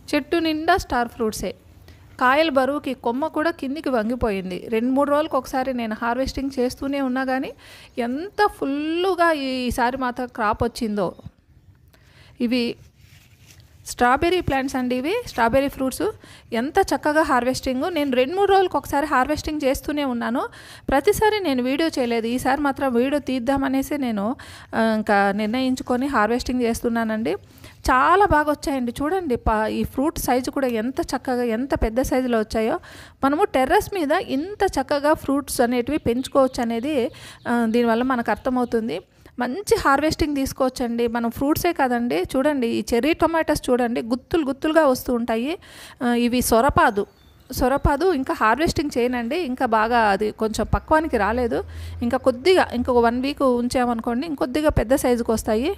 చెట్టు నిండా స్టార్ ఫ్రూట్సే కాయల బరువుకి కొమ్మ కూడా కిందికి వంగిపోయింది రెండు మూడు రోజులకు ఒకసారి నేను హార్వెస్టింగ్ చేస్తూనే ఉన్నా కానీ ఎంత ఫుల్లుగా ఈసారి మాత్రం క్రాప్ వచ్చిందో ఇవి స్ట్రాబెర్రీ ప్లాంట్స్ అండి ఇవి స్ట్రాబెర్రీ ఫ్రూట్స్ ఎంత చక్కగా హార్వెస్టింగ్ నేను రెండు మూడు రోజులకు ఒకసారి హార్వెస్టింగ్ చేస్తూనే ఉన్నాను ప్రతిసారి నేను వీడియో చేయలేదు ఈసారి మాత్రం వీడియో తీద్దామనేసి నేను ఆ, ఇంకా నిర్ణయించుకొని హార్వెస్టింగ్ చేస్తున్నానండి చాలా బాగా వచ్చాయండి చూడండి పా ఈ ఫ్రూట్ సైజు కూడా ఎంత చక్కగా ఎంత పెద్ద సైజులో వచ్చాయో మనము టెర్రస్ మీద ఇంత చక్కగా ఫ్రూట్స్ అనేటివి పెంచుకోవచ్చు అనేది ఆ, దీనివల్ల మనకు అర్థమవుతుంది మంచి హార్వెస్టింగ్ తీసుకోవచ్చండి మనం ఫ్రూట్సే కాదండి చూడండి ఈ చెర్రీ టొమాటోస్ చూడండి గుత్తులు గుత్తులుగా వస్తూ ఉంటాయి ఆ, ఇవి సొరపాదు సొరపాదు ఇంకా హార్వెస్టింగ్ చేయనండి ఇంకా బాగా అది కొంచెం పక్వానికి రాలేదు ఇంకా కొద్దిగా ఇంకొక వన్ వీక్ ఉంచామనుకోండి ఇంకొద్దిగా పెద్ద సైజుకి వస్తాయి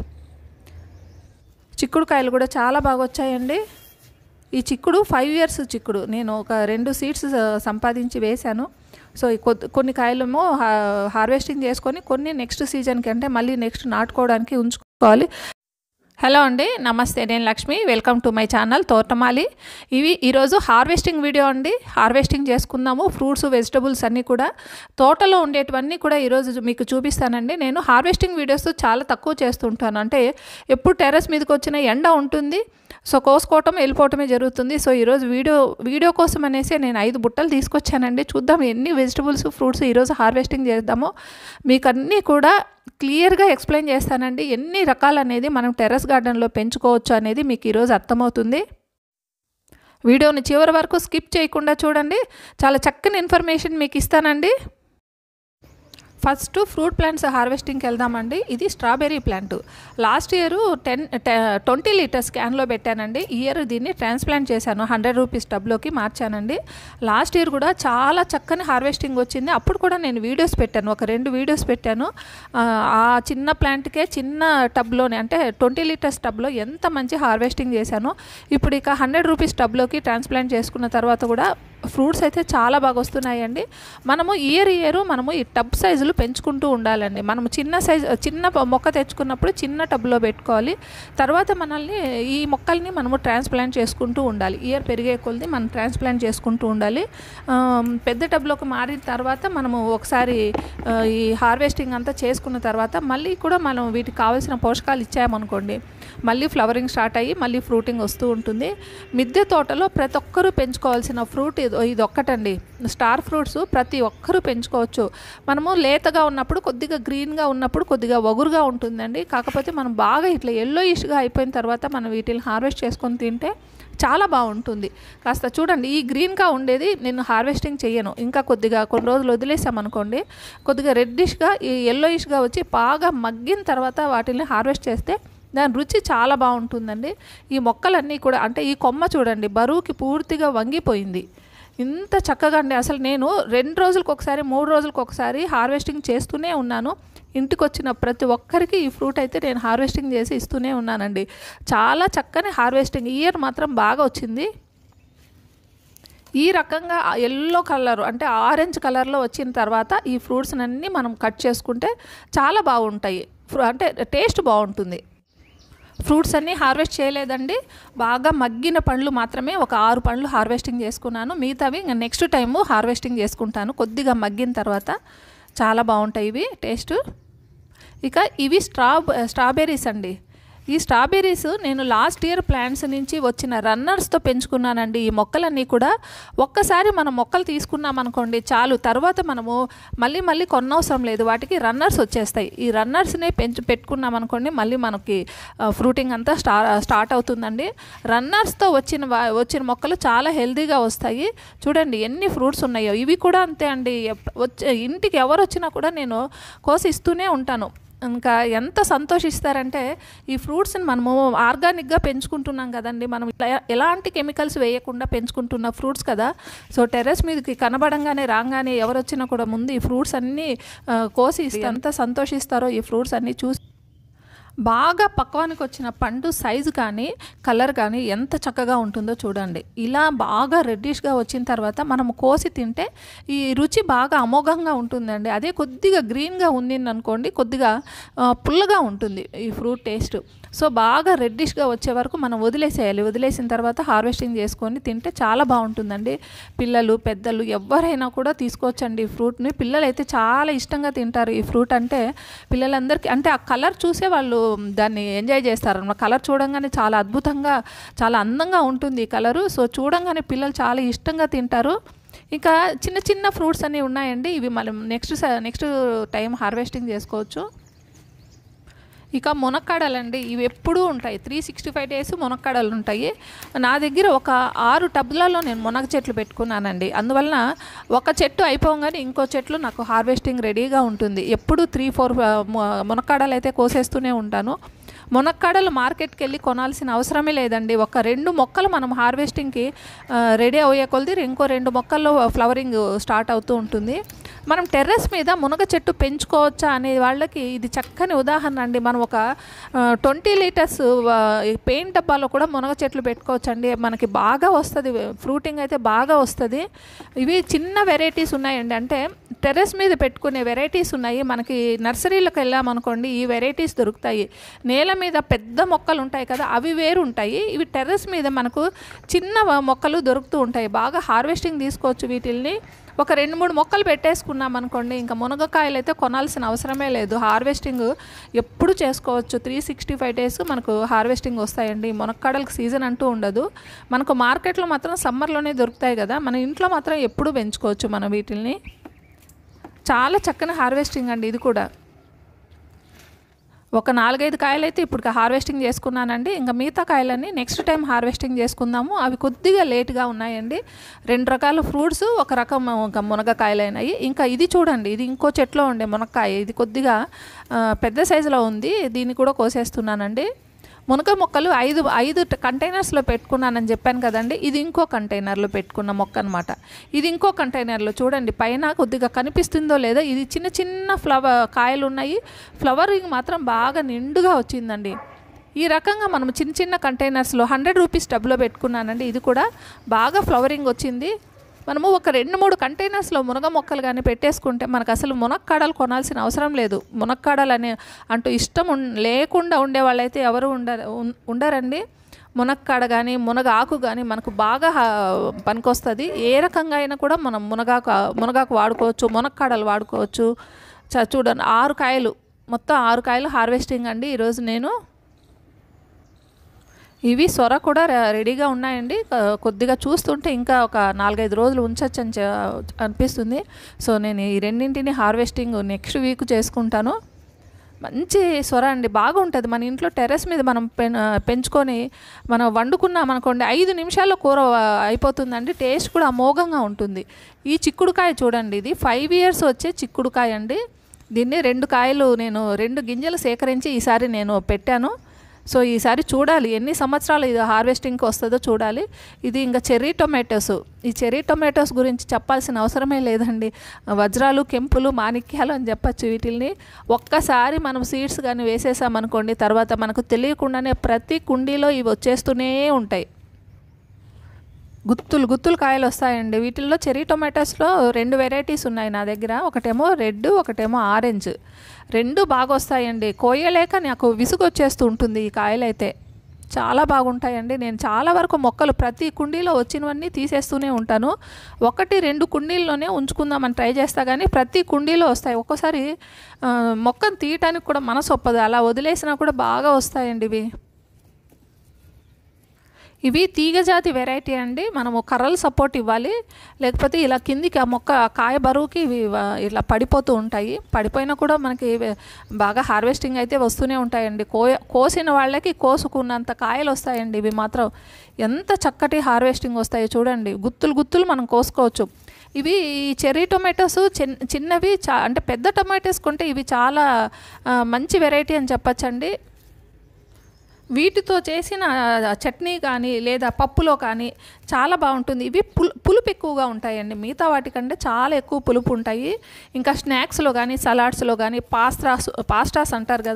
చిక్కుడుకాయలు కూడా చాలా బాగా వచ్చాయండి ఈ చిక్కుడు ఫైవ్ ఇయర్స్ చిక్కుడు నేను ఒక రెండు సీడ్స్ సంపాదించి వేశాను సో ఈ కొద్ది కొన్ని కాయలేమో హా- హార్వెస్టింగ్ చేసుకొని కొన్ని నెక్స్ట్ సీజన్కి అంటే మళ్ళీ నెక్స్ట్ నాటుకోవడానికి ఉంచుకోవాలి హలో అండి నమస్తే నేను Lakshmi welcome to my channel Thotamali ఇవి ఈరోజు హార్వెస్టింగ్ వీడియో అండి హార్వెస్టింగ్ చేసుకుందాము ఫ్రూట్స్ వెజిటబుల్స్ అన్నీ కూడా తోటలో ఉండేటివన్నీ కూడా ఈరోజు మీకు చూపిస్తానండి నేను హార్వెస్టింగ్ వీడియోస్ చాలా తక్కువ చేస్తుంటాను అంటే ఎప్పుడు టెర్రస్ మీదకి వచ్చిన ఎండ ఉంటుంది సో కోసుకోవటం వెళ్ళిపోవటమే జరుగుతుంది సో ఈరోజు వీడియో వీడియో కోసం అనేసి నేను ఐదు బుట్టలు తీసుకొచ్చానండి చూద్దాం ఎన్ని వెజిటబుల్స్ ఫ్రూట్స్ ఈరోజు హార్వెస్టింగ్ చేద్దామో మీకు అన్నీ కూడా క్లియర్గా ఎక్స్ప్లెయిన్ చేస్తానండి ఎన్ని రకాలు అనేది మనం టెర్రస్ గార్డెన్లో పెంచుకోవచ్చు అనేది మీకు ఈరోజు అర్థమవుతుంది వీడియోని చివరి వరకు స్కిప్ చేయకుండా చూడండి చాలా చక్కని ఇన్ఫర్మేషన్ మీకు ఇస్తానండి ఫస్ట్ ఫ్రూట్ ప్లాంట్స్ హార్వెస్టింగ్కి వెళ్దామండి ఇది strawberry plant last year ten twenty litres క్యాన్లో పెట్టానండి ఈ ఇయర్ దీన్ని ట్రాన్స్ప్లాంట్ చేశాను హండ్రెడ్ రూపీస్ టబ్లోకి మార్చానండి లాస్ట్ ఇయర్ కూడా చాలా చక్కని హార్వెస్టింగ్ వచ్చింది అప్పుడు కూడా నేను వీడియోస్ పెట్టాను ఒక రెండు వీడియోస్ పెట్టాను ఆ, ఆ చిన్న ప్లాంట్కే చిన్న టబ్లోనే అంటే ట్వంటీ లీటర్స్ టబ్లో ఎంత మంచి హార్వెస్టింగ్ చేశానో ఇప్పుడు ఇక హండ్రెడ్ రూపీస్ టబ్లోకి ట్రాన్స్ప్లాంట్ చేసుకున్న తర్వాత కూడా ఫ్రూట్స్ అయితే చాలా బాగా వస్తున్నాయండి మనము ఇయర్ ఇయర్ మనము ఈ టబ్ సైజులు పెంచుకుంటూ ఉండాలండి మనము చిన్న సైజు చిన్న ప- మొక్క తెచ్చుకున్నప్పుడు చిన్న టబ్లో పెట్టుకోవాలి తర్వాత మనల్ని ఈ మొక్కల్ని మనము ట్రాన్స్ప్లాంట్ చేసుకుంటూ ఉండాలి ఇయర్ పెరిగే కొలది మనం ట్రాన్స్ప్లాంట్ చేసుకుంటూ ఉండాలి ఆ, పెద్ద టబ్లోకి మారిన తర్వాత మనము ఒకసారి ఆ, ఈ హార్వెస్టింగ్ అంతా చేసుకున్న తర్వాత మళ్ళీ కూడా మనం వీటికి కావాల్సిన పోషకాలు ఇచ్చామనుకోండి మళ్ళీ ఫ్లవరింగ్ స్టార్ట్ అయ్యి మళ్ళీ ఫ్రూటింగ్ వస్తూ ఉంటుంది మిద్దె తోటలో ప్రతి ఒక్కరూ పెంచుకోవాల్సిన ఫ్రూట్ ఇది ఇది ఒక్కటండి స్టార్ ఫ్రూట్స్ ప్రతి ఒక్కరూ పెంచుకోవచ్చు మనము లేతగా ఉన్నప్పుడు కొద్దిగా గ్రీన్గా ఉన్నప్పుడు కొద్దిగా ఒగురుగా ఉంటుందండి కాకపోతే మనం బాగా ఇట్లా ఎల్లో ఇష్గా అయిపోయిన తర్వాత మనం వీటిని హార్వెస్ట్ చేసుకొని తింటే చాలా బాగుంటుంది కాస్త చూడండి ఈ గ్రీన్గా ఉండేది నేను హార్వెస్టింగ్ చేయను ఇంకా కొద్దిగా కొన్ని రోజులు వదిలేసామనుకోండి కొద్దిగా రెడ్డిష్గా ఈ ఎల్లోయిష్గా వచ్చి బాగా మగ్గిన తర్వాత వాటిని హార్వెస్ట్ చేస్తే దాని రుచి చాలా బాగుంటుందండి ఈ మొక్కలన్నీ కూడా అంటే ఈ కొమ్మ చూడండి బరువుకి పూర్తిగా వంగిపోయింది ఇంత చక్కగా అండి అసలు నేను రెండు రోజులకు ఒకసారి మూడు రోజులకు ఒకసారి హార్వెస్టింగ్ చేస్తూనే ఉన్నాను ఇంటికి వచ్చిన ప్రతి ఒక్కరికి ఈ ఫ్రూట్ అయితే నేను హార్వెస్టింగ్ చేసి ఇస్తూనే ఉన్నానండి చాలా చక్కని హార్వెస్టింగ్ ఇయర్ మాత్రం బాగా వచ్చింది ఈ రకంగా ఎల్లో కలర్ అంటే ఆరెంజ్ కలర్లో వచ్చిన తర్వాత ఈ ఫ్రూట్స్ అన్నీ మనం కట్ చేసుకుంటే చాలా బాగుంటాయి ఫ్రూ- అంటే టేస్ట్ బాగుంటుంది ఫ్రూట్స్ అన్నీ హార్వెస్ట్ చేయలేదండి బాగా మగ్గిన పండ్లు మాత్రమే ఒక ఆరు పండ్లు హార్వెస్టింగ్ చేసుకున్నాను మిగతావి ఇంకా నెక్స్ట్ టైము హార్వెస్టింగ్ చేసుకుంటాను కొద్దిగా మగ్గిన తర్వాత చాలా బాగుంటాయి ఇవి టేస్ట్ ఇక ఇవి స్ట్రా స్ట్రాబెర్రీస్ అండి ఈ స్ట్రాబెర్రీస్ నేను లాస్ట్ ఇయర్ ప్లాంట్స్ నుంచి వచ్చిన రన్నర్స్తో పెంచుకున్నానండి ఈ మొక్కలన్నీ కూడా ఒక్కసారి మనం మొక్కలు తీసుకున్నాం అనుకోండి చాలు తర్వాత మనము మళ్ళీ మళ్ళీ కొనవసరం లేదు వాటికి రన్నర్స్ వచ్చేస్తాయి ఈ రన్నర్స్నే పెంచు పెట్టుకున్నాం అనుకోండి మళ్ళీ మనకి ఫ్రూటింగ్ అంతా స్టా స్టార్ట్ అవుతుందండి రన్నర్స్తో వచ్చిన వా- వచ్చిన మొక్కలు చాలా హెల్తీగా వస్తాయి చూడండి ఎన్ని ఫ్రూట్స్ ఉన్నాయో ఇవి కూడా అంతే అండి ఎప్- వచ్చే ఇంటికి ఎవరు వచ్చినా కూడా నేను కోసి ఇస్తూనే ఉంటాను ఇంకా ఎంత సంతోషిస్తారంటే ఈ ఫ్రూట్స్ని మనము ఆర్గానిక్గా పెంచుకుంటున్నాం కదండి మనం ఇట్లా ఎలాంటి కెమికల్స్ వేయకుండా పెంచుకుంటున్న ఫ్రూట్స్ కదా సో టెర్రస్ మీదకి కనబడంగానే రాగానే ఎవరు వచ్చినా కూడా ముందు ఈ ఫ్రూట్స్ అన్నీ ఆ, కోసి ఇస్తే ఎంత సంతోషిస్తారో ఈ ఫ్రూట్స్ అన్నీ చూసి బాగా పక్వానికి వచ్చిన పండు సైజు కానీ కలర్ కానీ ఎంత చక్కగా ఉంటుందో చూడండి ఇలా బాగా రెడ్డిష్గా వచ్చిన తర్వాత మనం కోసి తింటే ఈ రుచి బాగా అమోఘంగా ఉంటుందండి అదే కొద్దిగా గ్రీన్గా ఉంది అనుకోండి కొద్దిగా ఆ, పుల్లగా ఉంటుంది ఈ ఫ్రూట్ టేస్ట్ సో బాగా రెడ్డిష్గా వచ్చే వరకు మనం వదిలేసేయాలి వదిలేసిన తర్వాత హార్వెస్టింగ్ చేసుకొని తింటే చాలా బాగుంటుందండి పిల్లలు పెద్దలు ఎవరైనా కూడా తీసుకోవచ్చండి ఈ ఫ్రూట్ని పిల్లలు అయితే చాలా ఇష్టంగా తింటారు ఈ ఫ్రూట్ అంటే పిల్లలందరికీ అంటే ఆ కలర్ చూసే వాళ్ళు దాన్ని ఎంజాయ్ చేస్తారు అన్నమాట కలర్ చూడంగానే చాలా అద్భుతంగా చాలా అందంగా ఉంటుంది ఈ కలరు సో చూడంగానే పిల్లలు చాలా ఇష్టంగా తింటారు ఇంకా చిన్న చిన్న ఫ్రూట్స్ అన్నీ ఉన్నాయండి ఇవి మనం నెక్స్ట్ నెక్స్ట్ టైం హార్వెస్టింగ్ చేసుకోవచ్చు ఇక మునక్కాడలండి ఇవి ఎప్పుడూ ఉంటాయి త్రీ సిక్స్టీ ఫైవ్ డేస్ మునక్కాడలు ఉంటాయి నా దగ్గర ఒక ఆరు టబ్లలో నేను మునగ చెట్లు పెట్టుకున్నానండి అందువలన ఒక చెట్టు అయిపోగానే ఇంకో చెట్లు నాకు హార్వెస్టింగ్ రెడీగా ఉంటుంది ఎప్పుడు త్రీ ఫోర్ మునక్కాడలు అయితే కోసేస్తూనే ఉంటాను మునక్కాడలు మార్కెట్కి వెళ్ళి కొనాల్సిన అవసరమే లేదండి ఒక రెండు మొక్కలు మనం హార్వెస్టింగ్కి రెడీ అయ్యే కొలది ఇంకో రెండు మొక్కల్లో ఫ్లవరింగ్ స్టార్ట్ అవుతూ ఉంటుంది మనం టెర్రస్ మీద మునగ చెట్టు పెంచుకోవచ్చా అనే వాళ్ళకి ఇది చక్కని ఉదాహరణ అండి మనం ఒక ట్వంటీ లీటర్స్ పెయింట్ డబ్బాలో కూడా మునగ చెట్లు పెట్టుకోవచ్చండి మనకి బాగా వస్తుంది ఫ్రూటింగ్ అయితే బాగా వస్తుంది ఇవి చిన్న వెరైటీస్ ఉన్నాయండి అంటే టెర్రస్ మీద పెట్టుకునే వెరైటీస్ ఉన్నాయి మనకి నర్సరీలకు వెళ్ళామనుకోండి ఈ వెరైటీస్ దొరుకుతాయి నేల మీద పెద్ద మొక్కలు ఉంటాయి కదా అవి వేరు ఉంటాయి ఇవి టెర్రస్ మీద మనకు చిన్న మొక్కలు దొరుకుతూ ఉంటాయి బాగా హార్వెస్టింగ్ తీసుకోవచ్చు వీటిల్ని ఒక రెండు మూడు మొక్కలు పెట్టేసుకున్నాం అనుకోండి ఇంకా మునగకాయలు అయితే కొనాల్సిన అవసరమే లేదు హార్వెస్టింగ్ ఎప్పుడు చేసుకోవచ్చు త్రీ సిక్స్టీ ఫైవ్ డేస్ మనకు హార్వెస్టింగ్ వస్తాయండి మునక్కాడలకు సీజన్ అంటూ ఉండదు మనకు మార్కెట్లో మాత్రం సమ్మర్లోనే దొరుకుతాయి కదా మన ఇంట్లో మాత్రం ఎప్పుడు పెంచుకోవచ్చు మనం వీటిల్ని చాలా చక్కని హార్వెస్టింగ్ అండి ఇది కూడా ఒక నాలుగైదు కాయలు అయితే ఇప్పుడు హార్వెస్టింగ్ చేసుకున్నానండి ఇంకా మిగతా కాయలన్నీ నెక్స్ట్ టైం హార్వెస్టింగ్ చేసుకుందాము అవి కొద్దిగా లేట్గా ఉన్నాయండి రెండు రకాల ఫ్రూట్స్ ఒక రకం ఒక మునగకాయలు అయినాయి ఇంకా ఇది చూడండి ఇది ఇంకో చెట్లో ఉండే మునక్కాయ ఇది కొద్దిగా పెద్ద సైజులో ఉంది దీన్ని కూడా కోసేస్తున్నానండి మునగ మొక్కలు ఐదు ఐదు కంటైనర్స్లో పెట్టుకున్నానని చెప్పాను కదండి ఇది ఇంకో కంటైనర్లో పెట్టుకున్న మొక్క అనమాట ఇది ఇంకో కంటైనర్లో చూడండి పైన కొద్దిగా కనిపిస్తుందో లేదో ఇది చిన్న చిన్న ఫ్లవర్ కాయలు ఉన్నాయి ఫ్లవరింగ్ మాత్రం బాగా నిండుగా వచ్చిందండి ఈ రకంగా మనం చిన్న చిన్న కంటైనర్స్లో హండ్రెడ్ రూపీస్ టబ్లో పెట్టుకున్నానండి ఇది కూడా బాగా ఫ్లవరింగ్ వచ్చింది మనము ఒక రెండు మూడు కంటైనర్స్లో మునగ మొక్కలు కానీ పెట్టేసుకుంటే మనకు అసలు మునక్కాడలు కొనాల్సిన అవసరం లేదు మునక్కాడలు అనే అంటూ ఇష్టం ఉన్- లేకుండా ఉండే వాళ్ళైతే ఎవరు ఉండరు ఉన్- ఉండరండి మునక్కాడ కానీ మునగ ఆకు కానీ మనకు బాగా హా- పనికొస్తుంది ఏ రకంగా అయినా కూడా మనం మునగాకు మునగాకు వాడుకోవచ్చు మునక్కాడలు వాడుకోవచ్చు చ చూడండి ఆరు కాయలు మొత్తం ఆరు కాయలు హార్వెస్టింగ్ అండి ఈరోజు నేను ఇవి సొర కూడా రె- రెడీగా ఉన్నాయండి క- కొద్దిగా చూస్తుంటే ఇంకా ఒక నాలుగైదు రోజులు ఉంచచ్చు అని చె- అనిపిస్తుంది సో నేను ఈ రెండింటిని హార్వెస్టింగ్ నెక్స్ట్ వీక్ చేసుకుంటాను మంచి సొర అండి బాగుంటుంది మన ఇంట్లో టెర్రస్ మీద మనం పెన్ పెంచుకొని మనం వండుకున్నాం అనుకోండి ఐదు నిమిషాల్లో కూర ఆ, అయిపోతుందండి టేస్ట్ కూడా అమోఘంగా ఉంటుంది ఈ చిక్కుడుకాయ చూడండి ఇది ఫైవ్ ఇయర్స్ వచ్చే చిక్కుడుకాయ అండి దీన్ని రెండు కాయలు నేను రెండు గింజలు సేకరించి ఈసారి నేను పెట్టాను సో ఈసారి చూడాలి ఎన్ని సంవత్సరాలు ఇది హార్వెస్టింగ్కి వస్తుందో చూడాలి ఇది ఇంకా చెర్రీ టొమాటోస్ ఈ చెర్రీ టొమాటోస్ గురించి చెప్పాల్సిన అవసరమే లేదండి వజ్రాలు కెంపులు మాణిక్యాలు అని చెప్పచ్చు వీటిల్ని ఒక్కసారి మనం సీడ్స్ కానీ వేసేసామనుకోండి తర్వాత మనకు తెలియకుండానే ప్రతి కుండీలో ఇవి వచ్చేస్తూనే ఉంటాయి గుత్తులు గుత్తులు కాయలు వస్తాయండి వీటిల్లో చెర్రీ టొమాటోస్లో రెండు వెరైటీస్ ఉన్నాయి నా దగ్గర ఒకటేమో రెడ్ ఒకటేమో ఆరెంజ్ రెండు బాగా వస్తాయండి కోయలేక నాకు విసుగు వచ్చేస్తూ ఉంటుంది ఈ కాయలు అయితే చాలా బాగుంటాయండి నేను చాలా వరకు మొక్కలు ప్రతి కుండీలో వచ్చినవన్నీ తీసేస్తూనే ఉంటాను ఒకటి రెండు కుండీల్లోనే ఉంచుకుందామని ట్రై చేస్తా కానీ ప్రతి కుండీలో వస్తాయి ఒక్కోసారి ఆ, మొక్కను తీయటానికి కూడా మనసు ఒప్పదు అలా వదిలేసినా కూడా బాగా వస్తాయండి ఇవి ఇవి తీగజాతి వెరైటీ అండి మనము కర్రలు సపోర్ట్ ఇవ్వాలి లేకపోతే ఇలా కిందికి ఆ మొక్క ఆ కాయ బరువుకి ఇవి వ- ఇలా పడిపోతూ ఉంటాయి పడిపోయినా కూడా మనకి ఇవి బాగా హార్వెస్టింగ్ అయితే వస్తూనే ఉంటాయండి కో కోసిన వాళ్ళకి కోసుకున్నంత కాయలు వస్తాయండి ఇవి మాత్రం ఎంత చక్కటి హార్వెస్టింగ్ వస్తాయో చూడండి గుత్తులు గుత్తులు మనం కోసుకోవచ్చు ఇవి ఈ చెర్రీ టొమాటోస్ చిన్ చిన్నవి చా అంటే పెద్ద టొమాటోస్ కొంటే ఇవి చాలా ఆ, మంచి వెరైటీ అని చెప్పచ్చండి వీటితో చేసిన చట్నీ కానీ లేదా పప్పులో కానీ చాలా బాగుంటుంది ఇవి పులు పులుపు ఎక్కువగా ఉంటాయండి మిగతా వాటికంటే చాలా ఎక్కువ పులుపు ఉంటాయి ఇంకా స్నాక్స్లో కానీ సలాడ్స్లో కానీ పాస్టాస్ పాస్టాస్ అంటారు కదా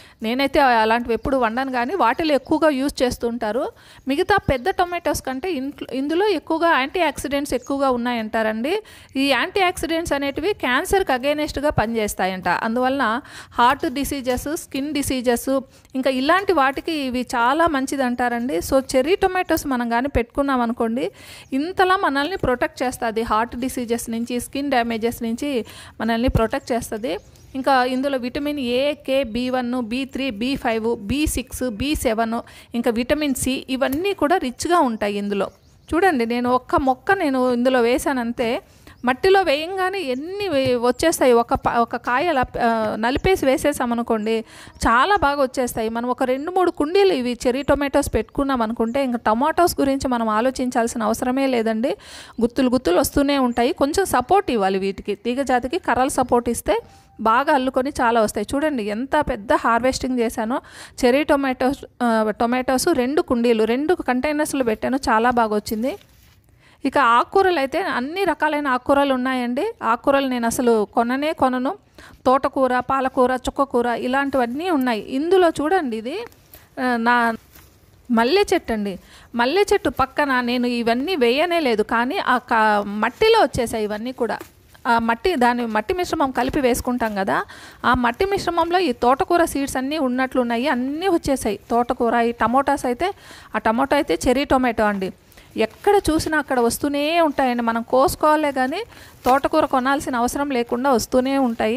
నేనైతే అలాంటివి ఎప్పుడు వండను కానీ వాటిలో ఎక్కువగా యూజ్ చేస్తుంటారు మిగతా పెద్ద టొమాటోస్ కంటే ఇంట్లో ఇందులో ఎక్కువగా యాంటీ ఆక్సిడెంట్స్ ఎక్కువగా ఉన్నాయంటారండి ఈ యాంటీ ఆక్సిడెంట్స్ అనేటివి క్యాన్సర్కి అగేనెస్ట్గా పనిచేస్తాయంట అందువలన హార్ట్ డిసీజెస్ స్కిన్ డిసీజెస్ ఇంకా ఇలాంటి వాటికి ఇవి చాలా మంచిది అంటారండి సో చెర్రీ టొమాటోస్ మనం కానీ పెట్టుకున్నాం అనుకోండి ఇంతలా మనల్ని ప్రొటెక్ట్ చేస్తుంది హార్ట్ డిసీజెస్ నుంచి స్కిన్ డ్యామేజెస్ నుంచి మనల్ని ప్రొటెక్ట్ చేస్తుంది ఇంకా ఇందులో vitamin A K B one B three B five B six B seven ఇంకా విటమిన్ సి ఇవన్నీ కూడా రిచ్గా ఉంటాయి ఇందులో చూడండి నేను ఒక్క మొక్క నేను ఇందులో వేసానంతే మట్టిలో వేయంగానే ఎన్ని వే- వచ్చేస్తాయి ఒక ప- ఒక కాయ అలా ఆ, నలిపేసి వేసేసామనుకోండి చాలా బాగా వచ్చేస్తాయి మనం ఒక రెండు మూడు కుండీలు ఇవి చెర్రీ టొమాటోస్ పెట్టుకున్నాం అనుకుంటే ఇంకా టమాటోస్ గురించి మనం ఆలోచించాల్సిన అవసరమే లేదండి గుత్తులు గుత్తులు వస్తూనే ఉంటాయి కొంచెం సపోర్ట్ ఇవ్వాలి వీటికి తీగ జాతికి కర్రలు సపోర్ట్ ఇస్తే బాగా అల్లుకొని చాలా వస్తాయి చూడండి ఎంత పెద్ద హార్వెస్టింగ్ చేశానో చెర్రీ టొమాటోస్ ఆ, టొమాటోస్ రెండు కుండీలు రెండు కంటైనర్స్లో పెట్టాను చాలా బాగా వచ్చింది ఇక ఆకుకూరలు అయితే అన్ని రకాలైన ఆకుకూరలు ఉన్నాయండి ఆకుకూరలు నేను అసలు కొననే కొనను తోటకూర పాలకూర చుక్కకూర ఇలాంటివన్నీ ఉన్నాయి ఇందులో చూడండి ఇది ఆ, నా మల్లె చెట్టు అండి మల్లె చెట్టు పక్కన నేను ఇవన్నీ వేయనే లేదు కానీ ఆ కా మట్టిలో వచ్చేసాయి ఇవన్నీ కూడా ఆ మట్టి దాని మట్టి మిశ్రమం కలిపి వేసుకుంటాం కదా ఆ మట్టి మిశ్రమంలో ఈ తోటకూర సీడ్స్ అన్నీ ఉన్నట్లున్నాయి అన్నీ వచ్చేసాయి తోటకూర ఈ టమోటాస్ అయితే ఆ టమోటా అయితే చెర్రీ టొమాటో అండి ఎక్కడ చూసినా అక్కడ వస్తూనే ఉంటాయండి మనం కోసుకోవాలే కానీ తోటకూర కొనాల్సిన అవసరం లేకుండా వస్తూనే ఉంటాయి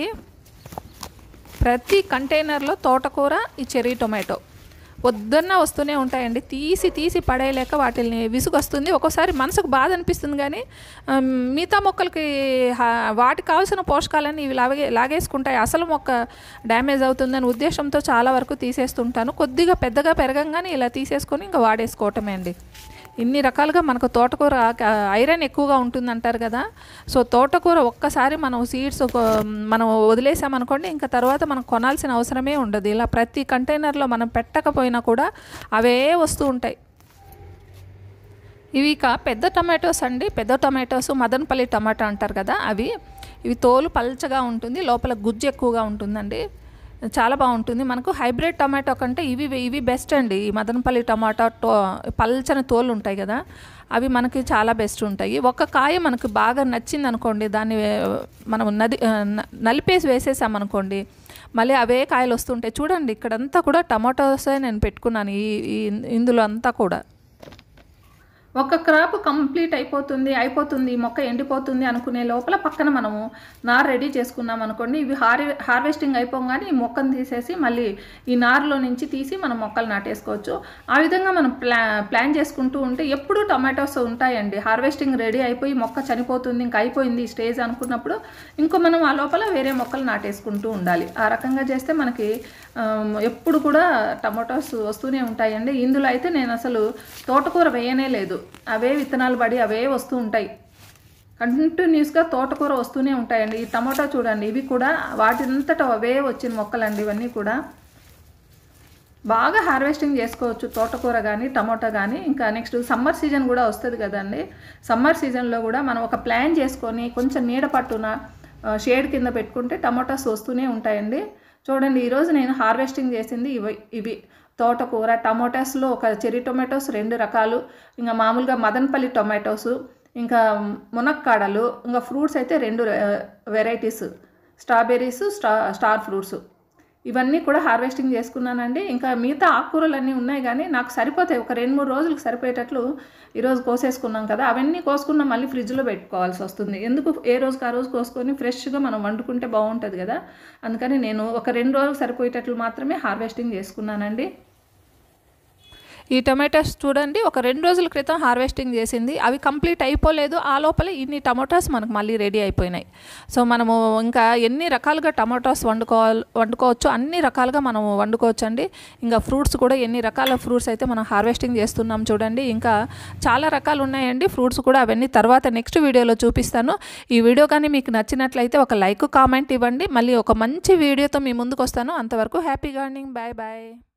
ప్రతి కంటైనర్లో తోటకూర ఈ చెర్రీ టొమాటో వద్దన్న వస్తూనే ఉంటాయండి తీసి తీసి పడేయలేక వాటిని విసుగొస్తుంది ఒక్కోసారి మనసుకు బాధ అనిపిస్తుంది కానీ ఆమ్, మిగతా మొక్కలకి హా- వాటికి కావాల్సిన పోషకాలన్నీ ఇవి లాగే లాగేసుకుంటాయి అసలు మొక్క డ్యామేజ్ అవుతుందని ఉద్దేశంతో చాలా వరకు తీసేస్తుంటాను కొద్దిగా పెద్దగా పెరగంగానే ఇలా తీసేసుకొని ఇంకా వాడేసుకోవటమే అండి ఇన్ని రకాలుగా మనకు తోటకూర ఆ, ఐరన్ ఎక్కువగా ఉంటుంది అంటారు కదా సో తోటకూర ఒక్కసారి మనం సీడ్స్ మనం వదిలేసామనుకోండి ఇంకా తర్వాత మనం కొనాల్సిన అవసరమే ఉండదు ఇలా ప్రతి కంటైనర్లో మనం పెట్టకపోయినా కూడా అవే వస్తూ ఉంటాయి ఇవి ఇక పెద్ద టమాటోస్ అండి పెద్ద టమాటోస్ మదనపల్లి టమాటా అంటారు కదా అవి ఇవి తోలు పల్చగా ఉంటుంది లోపల గుజ్జు ఎక్కువగా ఉంటుందండి చాలా బాగుంటుంది మనకు హైబ్రిడ్ టమాటో కంటే ఇవి ఇవి బెస్ట్ అండి ఈ మదనపల్లి టమాటా టో పల్చని తోలు ఉంటాయి కదా అవి మనకి చాలా బెస్ట్ ఉంటాయి ఒక కాయ మనకు బాగా నచ్చింది అనుకోండి దాన్ని వే- మనం నది ఆ, న- నలిపేసి వేసేసామనుకోండి మళ్ళీ అవే కాయలు వస్తుంటాయి చూడండి ఇక్కడంతా కూడా టమాటోసే నేను పెట్టుకున్నాను ఈ ఈ- ఇందులో అంతా కూడా ఒక క్రాప్ కంప్లీట్ అయిపోతుంది అయిపోతుంది ఈ మొక్క ఎండిపోతుంది అనుకునే లోపల పక్కన మనము నార్ రెడీ చేసుకున్నాం అనుకోండి ఇవి హార్ హార్వెస్టింగ్ అయిపోగానే ఈ మొక్కను తీసేసి మళ్ళీ ఈ నారులో నుంచి తీసి మనం మొక్కలు నాటేసుకోవచ్చు ఆ విధంగా మనం ప్లా ప్లాన్ చేసుకుంటూ ఉంటే ఎప్పుడూ టమాటోస్ ఉంటాయండి హార్వెస్టింగ్ రెడీ అయిపోయి మొక్క చనిపోతుంది ఇంకా అయిపోయింది ఈ స్టేజ్ అనుకున్నప్పుడు ఇంకో మనం ఆ లోపల వేరే మొక్కలు నాటేసుకుంటూ ఉండాలి ఆ రకంగా చేస్తే మనకి ఆమ్, ఎప్పుడు కూడా టమాటోస్ వస్తూనే ఉంటాయండి ఇందులో అయితే నేను అసలు తోటకూర వేయనే లేదు అవే విత్తనాలు పడి అవే వస్తూ ఉంటాయి కంటిన్యూస్గా తోటకూర వస్తూనే ఉంటాయండి ఈ టమాటా చూడండి ఇవి కూడా వాటింతట అవే వచ్చిన మొక్కలండి ఇవన్నీ కూడా బాగా హార్వెస్టింగ్ చేసుకోవచ్చు తోటకూర కానీ టమాటా కానీ ఇంకా నెక్స్ట్ సమ్మర్ సీజన్ కూడా వస్తుంది కదండి సమ్మర్ సీజన్లో కూడా మనం ఒక ప్లాన్ చేసుకొని కొంచెం నీడ పట్టున షేడ్ కింద పెట్టుకుంటే టమాటాస్ వస్తూనే ఉంటాయండి చూడండి ఈరోజు నేను హార్వెస్టింగ్ చేసింది ఇవి ఇవి తోటకూర టమాటాస్లో ఒక చెర్రీ టొమాటోస్ రెండు రకాలు ఇంకా మామూలుగా మదనపల్లి టొమాటోస్ ఇంకా మునక్కాడలు ఇంకా ఫ్రూట్స్ అయితే రెండు వెరైటీస్ స్ట్రాబెర్రీస్ స్టా స్టార్ ఫ్రూట్స్ ఇవన్నీ కూడా హార్వెస్టింగ్ చేసుకున్నానండి ఇంకా మిగతా ఆకుకూరలు అన్నీ ఉన్నాయి కానీ నాకు సరిపోతాయి ఒక రెండు మూడు రోజులకు సరిపోయేటట్లు ఈరోజు కోసేసుకున్నాం కదా అవన్నీ కోసుకున్న మళ్ళీ ఫ్రిడ్జ్లో పెట్టుకోవాల్సి వస్తుంది ఎందుకు ఏ రోజుకి ఆ రోజు కోసుకొని ఫ్రెష్గా మనం వండుకుంటే బాగుంటుంది కదా అందుకని నేను ఒక రెండు రోజులకు సరిపోయేటట్లు మాత్రమే హార్వెస్టింగ్ చేసుకున్నానండి ఈ టొమాటోస్ చూడండి ఒక రెండు రోజుల క్రితం హార్వెస్టింగ్ చేసింది అవి కంప్లీట్ అయిపోలేదు ఆ లోపల ఇన్ని టమాటోస్ మనకు మళ్ళీ రెడీ అయిపోయినాయి సో మనము ఇంకా ఎన్ని రకాలుగా టమాటోస్ వండుకోవాలి వండుకోవచ్చు అన్ని రకాలుగా మనం వండుకోవచ్చు అండి ఇంకా ఫ్రూట్స్ కూడా ఎన్ని రకాల ఫ్రూట్స్ అయితే మనం హార్వెస్టింగ్ చేస్తున్నాం చూడండి ఇంకా చాలా రకాలు ఉన్నాయండి ఫ్రూట్స్ కూడా అవన్నీ తర్వాత నెక్స్ట్ వీడియోలో చూపిస్తాను ఈ వీడియో కానీ మీకు నచ్చినట్లయితే ఒక లైక్ కామెంట్ ఇవ్వండి మళ్ళీ ఒక మంచి వీడియోతో మీ ముందుకు వస్తాను అంతవరకు హ్యాపీ గార్డెనింగ్ బాయ్ బాయ్